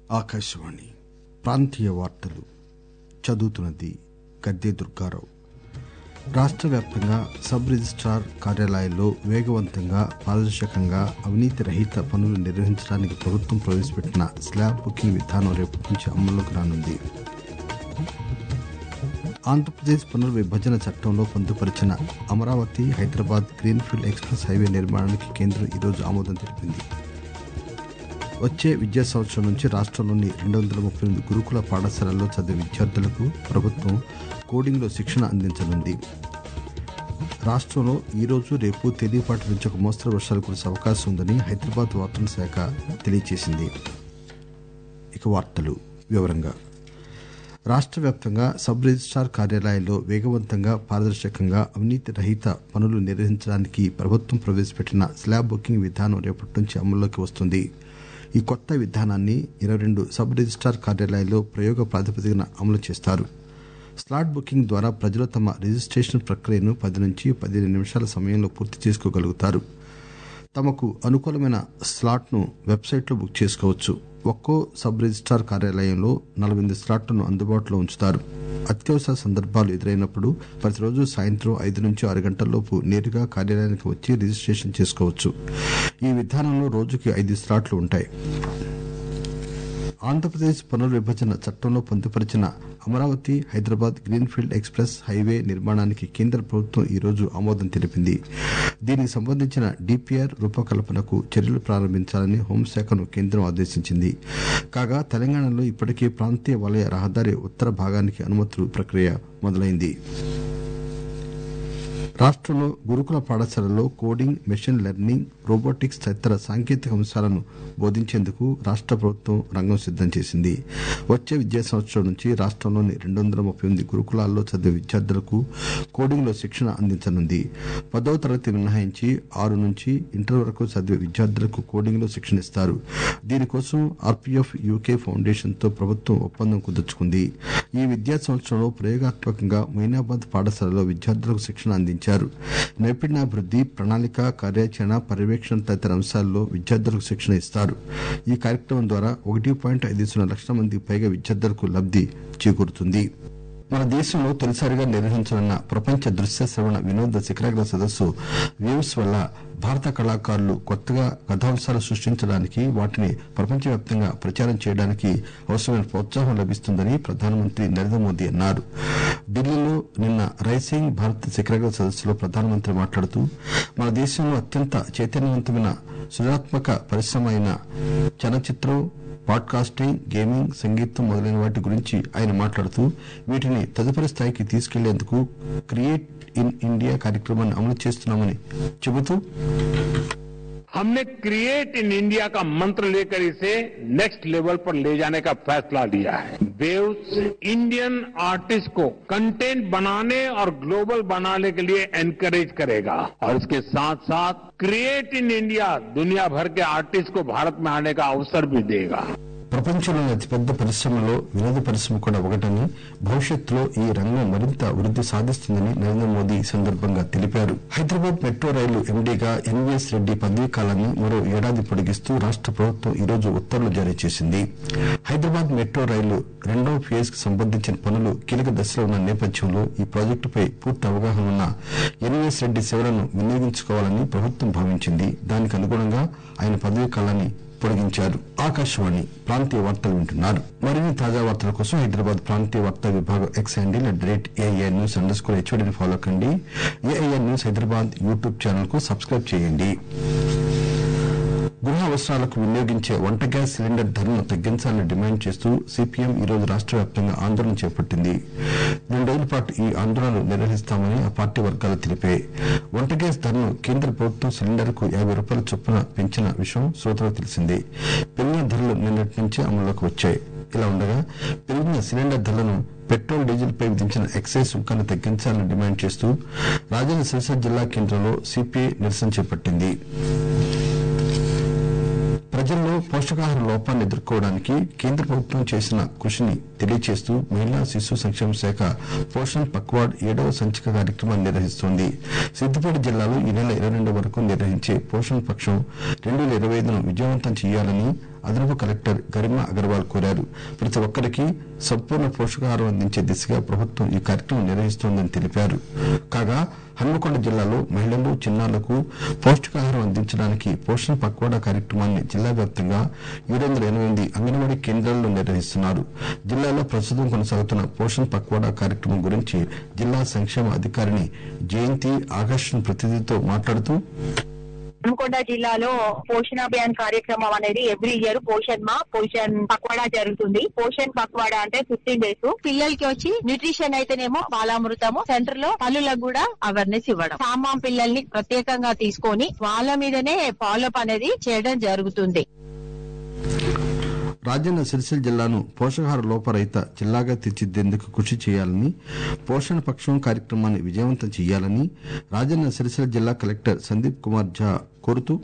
ఆకాశవాణి ప్రాంతీయ వార్తలు చదువుతున్నది గద్దె దుర్గారావు రాష్ట్ర వ్యాప్తంగా సబ్ రిజిస్టార్ కార్యాలయాల్లో వేగవంతంగా పారదర్శకంగా అవినీతి రహిత పనులు నిర్వహించడానికి ప్రభుత్వం ప్రవేశపెట్టిన స్లాబ్ బుకింగ్ విధానం రేపటి నుంచి అమల్లోకి రానుంది ఆంధ్రప్రదేశ్ పునర్విభజన చట్టంలో పొందుపరిచిన Amaravati Hyderabad greenfield express highway నిర్మాణానికి కేంద్రం ఈరోజు ఆమోదం తెలిపింది వచ్చే విద్యా సంవత్సరం నుంచి రాష్ట్రంలోని రెండు వందల ముప్పై ఎనిమిది గురుకుల పాఠశాలల్లో చదివే విద్యార్థులకు ప్రభుత్వం కోడింగ్లో శిక్షణ అందించనుంది రాష్ట్రంలో ఈరోజు రేపు తేలిపాటి నుంచి ఒక మోస్తరు వర్షాలు కురిసే అవకాశం ఉందని హైదరాబాద్ వాతావరణ శాఖ తెలియజేసింది ఇక వార్తలు వివరంగా రాష్ట్ర వ్యాప్తంగా సబ్ రిజిస్టార్ కార్యాలయాల్లో వేగవంతంగా పారదర్శకంగా అవినీతి రహిత పనులు నిర్వహించడానికి ప్రభుత్వం ప్రవేశపెట్టిన స్లాబ్ బుకింగ్ విధానం రేపటి నుంచి అమల్లోకి వస్తుంది ఈ కొత్త విధానాన్ని ఇరవై రెండు సబ్ రిజిస్టార్ కార్యాలయాల్లో ప్రయోగ ప్రాతిపదికన అమలు చేస్తారు స్లాట్ బుకింగ్ ద్వారా ప్రజలు తమ రిజిస్ట్రేషన్ ప్రక్రియను పది నుంచి పదిహేను నిమిషాల సమయంలో పూర్తి చేసుకోగలుగుతారు తమకు అనుకూలమైన స్లాట్ను వెబ్సైట్లో బుక్ చేసుకోవచ్చు ఒక్కో సబ్ రిజిస్టార్ కార్యాలయంలో నలభై ఎనిమిది స్లాట్లను అందుబాటులో ఉంచుతారు అత్యవసర సందర్భాలు ఎదురైనప్పుడు ప్రతిరోజు సాయంత్రం ఐదు నుంచి ఆరు గంటల్లోపు నేరుగా కార్యాలయానికి వచ్చి రిజిస్ట్రేషన్ చేసుకోవచ్చు ఈ విధానంలో రోజుకి ఐదు స్లాట్లు ఉంటాయి ఆంధ్రప్రదేశ్ పునర్విభజన చట్టంలో పొందుపరిచిన Amaravati Hyderabad greenfield express highway నిర్మాణానికి కేంద్ర ప్రభుత్వం ఈరోజు ఆమోదం తెలిపింది దీనికి సంబంధించిన డిపిఆర్ రూపకల్పనకు చర్యలు ప్రారంభించాలని హోంశాఖను కేంద్రం ఆదేశించింది కాగా తెలంగాణలో ఇప్పటికే ప్రాంతీయ వలయ రహదారి ఉత్తర భాగానికి అనుమతులు ప్రక్రియ మొదలైంది రాష్టంలో గురుకుల పాఠశాలల్లో కోడింగ్ మెషిన్ లెర్నింగ్ రోబోటిక్స్ తదితర సాంకేతిక అంశాలను బోధించేందుకు రాష్ట ప్రభుత్వం రంగం సిద్దం చేసింది వచ్చే విద్యా సంవత్సరం నుంచి రాష్టంలోని రెండు వందల ముప్పై ఎనిమిది గురుకులాల్లో చదివే విద్యార్థులకు కోడింగ్ లో శిక్షణ అందించనుంది పదవ తరగతి మినహాయించి ఆరు నుంచి ఇంటర్ వరకు చదివే విద్యార్థులకు కోడింగ్ లో శిక్షణ ఇస్తారు దీనికోసం ఆర్పీఎఫ్ యూకే ఫౌండేషన్ తో ప్రభుత్వం ఒప్పందం కుదుర్చుకుంది ఈ విద్యా సంవత్సరంలో ప్రయోగాత్మకంగా మొయినాబాద్ పాఠశాలలో విద్యార్థులకు శిక్షణ అందించారు నైపుణ్యాభివృద్ది ప్రణాళిక కార్యాచరణ పర్యవేక్షణ తదితర అంశాల్లో విద్యార్థులకు శిక్షణ ఇస్తారు ఈ కార్యక్రమం ద్వారా ఒకటి పాయింట్ ఐదు సున్నా లక్షల మందికి పైగా విద్యార్థులకు లబ్ది చేకూరుతుంది మన దేశంలో తొలిసారిగా నిర్వహించనున్న ప్రపంచ దృశ్య శ్రవణ వినోద శిఖరాగ్ర సదస్సు వేవ్స్ వల్ల భారత కళాకారులు కొత్తగా కథాంశాలు సృష్టించడానికి వాటిని ప్రపంచవ్యాప్తంగా ప్రచారం చేయడానికి అవసరమైన ప్రోత్సాహం లభిస్తుందని ప్రధానమంత్రి నరేంద్ర మోదీ అన్నారు ఢిల్లీలో నిన్న రైసింగ్ భారత్ శిఖరాగ్ర సదస్సులో ప్రధానమంత్రి మాట్లాడుతూ మన దేశంలో అత్యంత చైతన్యవంతమైన సృజనాత్మక పరిశ్రమ అయిన చలనచిత్రం పాడ్కాస్టింగ్ గేమింగ్ సంగీతం మొదలైన వాటి గురించి ఆయన మాట్లాడుతూ వీటిని తదుపరి స్థాయికి తీసుకెళ్లేందుకు క్రియేట్ ఇన్ ఇండియా కార్యక్రమాన్ని అమలు చేస్తున్నామని చెబుతూ हमने क्रिएट इन इंडिया का मंत्र लेकर इसे नेक्स्ट लेवल पर ले जाने का फैसला लिया है वेव्स इंडियन आर्टिस्ट को कंटेंट बनाने और ग्लोबल बनाने के लिए एनकरेज करेगा और इसके साथ साथ क्रिएट इन इंडिया दुनिया भर के आर्टिस्ट को भारत में आने का अवसर भी देगा ప్రపంచంలోని అతిపెద్ద పరిశ్రమలో వినోద పరిశ్రమ కూడా ఒకటని భవిష్యత్తులో ఈ రంగం మరింత వృద్ది సాధిస్తుందని నరేంద్ర మోదీ ఈ సందర్భంగా తెలిపారు హైదరాబాద్ మెట్రో రైలు ఎండీగా ఎన్వీఎస్ రెడ్డి పదవీ కాలాన్ని మరో ఏడాది పొడిగిస్తూ రాష్ట ప్రభుత్వం ఈరోజు ఉత్తర్వులు జారీ చేసింది హైదరాబాద్ మెట్రో రైలు రెండో ఫేజ్ కు సంబంధించిన పనులు కీలక దశలో ఉన్న నేపథ్యంలో ఈ ప్రాజెక్టుపై పూర్తి అవగాహన ఉన్న ఎన్వీఎస్ రెడ్డి సేవలను వినియోగించుకోవాలని ప్రభుత్వం భావించింది దానికి అనుగుణంగా ఆయన పదవీ కాలాన్ని పొడిగించారు ఆకాశవాణి ప్రాంతీయ వార్తలు వింటున్నారు మరిన్ని తాజా వార్తల కోసం హైదరాబాద్ ప్రాంతీయ వార్తా విభాగం X handle at the rate AIR news underscore హెచ్ఓడిని ఫాలో కండి AIR news Hyderabad YouTube channel కు సబ్స్క్రైబ్ చేయండి గృహ అవసరాలకు వినియోగించే వంట గ్యాస్ సిలిండర్ ధరను తగ్గించాలని డిమాండ్ చేస్తూ సిపిఎం ఈ రోజు రాష్ట వ్యాప్తంగా ఆందోళన చేపట్టింది రెండు రోజుల పాటు ఈ ఆందోళనలు నిర్వహిస్తామని ఆ పార్టీ వర్గాలు తెలిపాయి వంట గ్యాస్ ధరను కేంద్ర ప్రభుత్వం సిలిండర్ కు యాభై రూపాయల చొప్పున పెంచిన విషయం శ్రోతలకు తెలిసిందే పెరిగిన ధరలు నిన్నటి నుంచే అమల్లోకి వచ్చాయి ఇలా ఉండగా పెరిగిన సిలిండర్ ధరలను పెట్రోల్ డీజిల్ పై విధించిన ఎక్సైజ్ సుంకాన్ని తగ్గించాలని డిమాండ్ చేస్తూ రాజన్న సిరిసిల్ల జిల్లా కేంద్రంలో సిపిఐ నిరసన చేపట్టింది ప్రజల్లో పోషకాహార లోపాన్ని ఎదుర్కోవడానికి కేంద్ర ప్రభుత్వం చేసిన కృషిని తెలియజేస్తూ మహిళా శిశు సంక్షేమ శాఖ పోషణ్ పక్వాడ్ ఏడవ సంచిక కార్యక్రమాన్ని నిర్వహిస్తోంది సిద్దిపేట జిల్లాలో ఈ నెల ఇరవై రెండు వరకు నిర్వహించే పోషణ్ పక్షం రెండు వేల ఇరవై ఐదును విజయవంతం చేయాలని అదనపు కలెక్టర్ గరిమా అగర్వాల్ కోరారు ప్రతి ఒక్కరికి సంపూర్ణ పోషకాహారం అందించే దిశగా ప్రభుత్వం ఈ కార్యక్రమం నిర్వహిస్తోందని తెలిపారు కాగా హన్మకొండ జిల్లాలో మహిళలు చిన్నారులకు పౌష్టికాహారం అందించడానికి పోషణ పక్వాడా కార్యక్రమాన్ని జిల్లా వ్యాప్తంగా ఏడు వందల ఎనిమిది అంగన్వాడీ కేంద్రాల్లో నిర్వహిస్తున్నారు జిల్లాలో ప్రస్తుతం కొనసాగుతున్న పోషణ పక్వాడా కార్యక్రమం గురించి జిల్లా సంక్షేమ అధికారిని జయంతి ఆకాశం ప్రతినిధితో మాట్లాడుతూ హన్మకొండ జిల్లాలో పోషణ అభియాన్ కార్యక్రమం అనేది ఎవ్రీ ఇయర్ పోషణ్ మా పోషణ్ పక్వాడా జరుగుతుంది పోషణ్ పక్వాడా అంటే ఫిఫ్టీన్ డేస్ పిల్లలకి వచ్చి న్యూట్రిషన్ అయితేనేమో బాలామృతము సెంటర్ లో పనులకు కూడా అవేర్నెస్ ఇవ్వడం సామాన్ పిల్లల్ని ప్రత్యేకంగా తీసుకొని వాళ్ళ మీదనే ఫాలోఅప్ అనేది చేయడం జరుగుతుంది రాజన్న సిరిసిల్ల జిల్లాను పోషకాహార లోపరహిత జిల్లాగా తీర్చిదిద్దేందుకు కృషి చేయాలని పోషణ పక్షం కార్యక్రమాన్ని విజయవంతం చేయాలని రాజన్న సిరిసిల్ల జిల్లా కలెక్టర్ సందీప్ కుమార్ ఝా కోరుతూ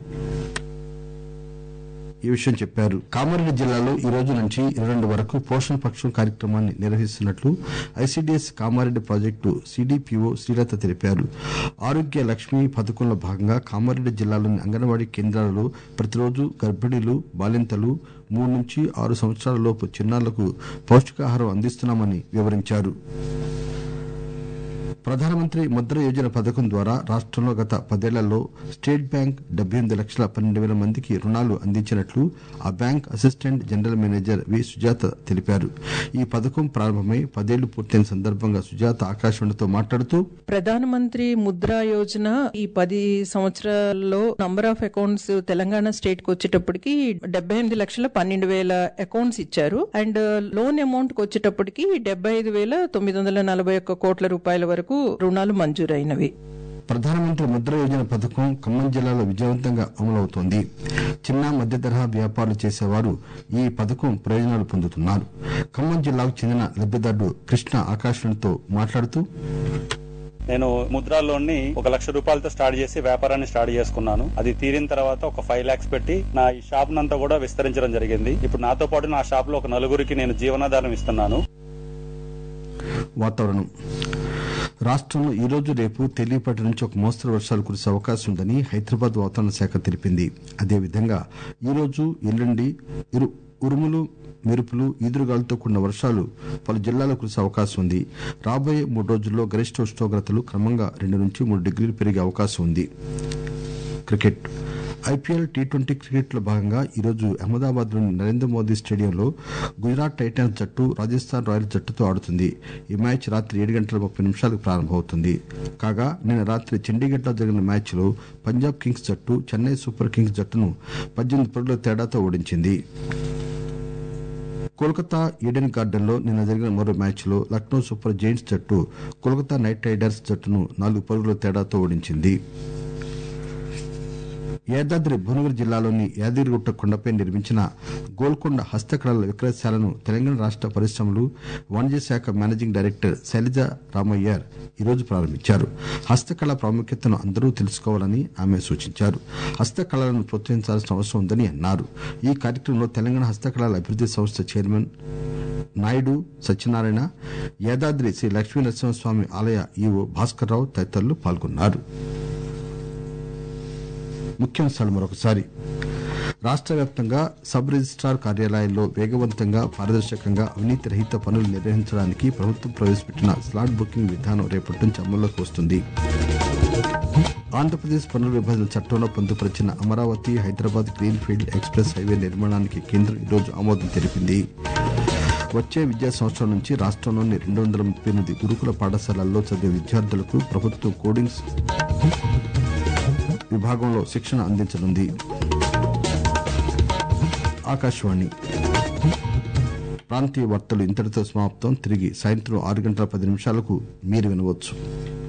ఈ విషయం చెప్పారు కామారెడ్డి జిల్లాలో ఈ రోజు నుంచి ఇరవై రెండు వరకు పోషణ పక్షం కార్యక్రమాన్ని నిర్వహిస్తున్నట్లు ICDS Kamareddy project CDPO Srilatha తెలిపారు ఆరోగ్య లక్ష్మి పథకంలో భాగంగా కామారెడ్డి జిల్లాలోని అంగన్వాడీ కేంద్రాలలో ప్రతిరోజు గర్భిణీలు బాలింతలు మూడు నుంచి ఆరు సంవత్సరాల లోపు చిన్నారులకు పౌష్టికాహారం అందిస్తున్నామని వివరించారు ప్రధానమంత్రి ముద్ర యోజన పథకం ద్వారా రాష్టంలో గత పదేళ్లలో స్టేట్ బ్యాంక్ డెబ్బై ఎనిమిది లక్షల పన్నెండు వేల మందికి రుణాలు అందించినట్లు ఆ bank assistant general manager V Sujatha తెలిపారు ఈ పథకం ప్రారంభమై పదేళ్లు పూర్తయిన సందర్భంగా సుజాత ఆకాశవాణితో మాట్లాడుతూ ప్రధానమంత్రి ముద్రా యోజన ఈ పది సంవత్సరాల్లో number of accounts Telangana state కు వచ్చేటప్పటికి డెబ్బై ఎనిమిది లక్షల పన్నెండు వేల అకౌంట్స్ ఇచ్చారు అండ్ లోన్ అమౌంట్ కు వచ్చేటప్పటికి డెబ్బై ఐదు వేల తొమ్మిది వందల నలభై ఒక్క కోట్ల రూపాయల వరకు రుణాలు మంజూరైనవి ప్రధానమంత్రి ముద్ర యోజన పథకం ఖమ్మం జిల్లాలో విజయవంతంగా అమలవుతోంది చిన్న మధ్య తరహా వ్యాపారాలు చేసేవారు ఈ పథకం ప్రయోజనాలు పొందుతున్నారు ఖమ్మం జిల్లాకు చెందిన లబ్దిదారుడు కృష్ణ ఆకాశవాణితో మాట్లాడుతూ నేను ముద్రా లోన్ ని ఒక లక్ష రూపాయలతో స్టార్ట్ చేసి వ్యాపారాన్ని స్టార్ట్ చేసుకున్నాను అది తీరిన తర్వాత ఒక ఫైవ్ లాక్స్ పెట్టి నా ఈ షాప్ నంతా కూడా విస్తరించడం జరిగింది ఇప్పుడు నాతో పాటు నా షాప్ లో ఒక నలుగురికి నేను జీవనాధారం ఇస్తున్నాను వాతావరణం రాష్టంలో ఈ రోజు రేపు తేలికపాటి నుంచి ఒక మోస్తరు వర్షాలు కురిసే అవకాశం ఉందని హైదరాబాద్ వాతావరణ శాఖ తెలిపింది అదేవిధంగా ఈ రోజు ఎల్లుండి ఇరు ఉరుములు మెరుపులు ఈదురుగాలతో కూడిన వర్షాలు పలు జిల్లాల్లో కురిసే అవకాశం ఉంది రాబోయే మూడు రోజుల్లో గరిష్ట ఉష్ణోగ్రతలు క్రమంగా రెండు నుంచి మూడు డిగ్రీలు పెరిగే అవకాశం ఉంది cricket IPL T twenty cricket లో భాగంగా ఈరోజు అహ్మదాబాద్ లోని నరేంద్ర మోదీ స్టేడియంలో గుజరాత్ టైటాన్స్ జట్టు రాజస్థాన్ రాయల్స్ జట్టుతో ఆడుతుంది ఈ మ్యాచ్ రాత్రి ఏడు గంటల ముప్పై నిమిషాలకు ప్రారంభమవుతుంది కాగా నిన్న రాత్రి చండీగఢ్ లో జరిగిన మ్యాచ్ లో పంజాబ్ కింగ్స్ జట్టు చెన్నై సూపర్ కింగ్స్ జట్టును పద్దెనిమిది పరుగుల తేడాతో ఓడించింది కోల్కతా ఈడెన్ గార్డెన్ లో నిన్న జరిగిన మరో మ్యాచ్ లో లక్నో సూపర్ జైంట్స్ జట్టు కోల్కతా నైట్ రైడర్స్ జట్టును నాలుగు పరుగుల తేడాతో ఓడించింది యాదాద్రి భువనగిరి జిల్లాలోని యాదగిరిగుట్ట కొండపై నిర్మించిన గోల్కొండ హస్తకళల విక్రయశాలను తెలంగాణ రాష్ట పరిశ్రమలు వాణిజ్య శాఖ మేనేజింగ్ డైరెక్టర్ శైలజ రామయ్యర్ ఈరోజు ప్రారంభించారు హస్తకళ ప్రాముఖ్యతను అందరూ తెలుసుకోవాలని ఆమె సూచించారు హస్తకళలను ప్రోత్సహించాల్సిన అవసరం ఉందని అన్నారు ఈ కార్యక్రమంలో తెలంగాణ హస్తకళల అభివృద్ది సంస్థ చైర్మన్ నాయుడు సత్యనారాయణ యాదాద్రి శ్రీ లక్ష్మీ నరసింహస్వామి ఆలయ ఈవో భాస్కర్ రావు తదితరులు పాల్గొన్నారు ముఖ్యాంశాలు మరొకసారి రాష్ట్ర వ్యాప్తంగా సబ్ రిజిస్ట్రార్ కార్యాలయాల్లో వేగవంతంగా పారదర్శకంగా అవినీతి రహిత పనులు నిర్వహించడానికి ప్రభుత్వం ప్రవేశపెట్టిన స్లాట్ బుకింగ్ విధానం రేపటి నుంచి అమల్లోకి వస్తుంది ఆంధ్రప్రదేశ్ పునర్విభజన చట్టంలో పొందుపరిచిన Amaravati Hyderabad green field express highway నిర్మాణానికి కేంద్రం ఈరోజు ఆమోదం తెలిపింది వచ్చే విద్యా సంవత్సరం నుంచి రాష్ట్రంలోని రెండు వందల ముప్పై ఎనిమిది గురుకుల పాఠశాలల్లో చదివే విద్యార్థులకు ప్రభుత్వం కోడింగ్ విభాగంలో శిక్షణ అందించనుంది ఆకాశవాణి ప్రాంతీయ వార్తలు ఇంతటితో సమాప్తం తిరిగి సాయంత్రం ఆరు గంటల పది నిమిషాలకు మీరు వినవచ్చు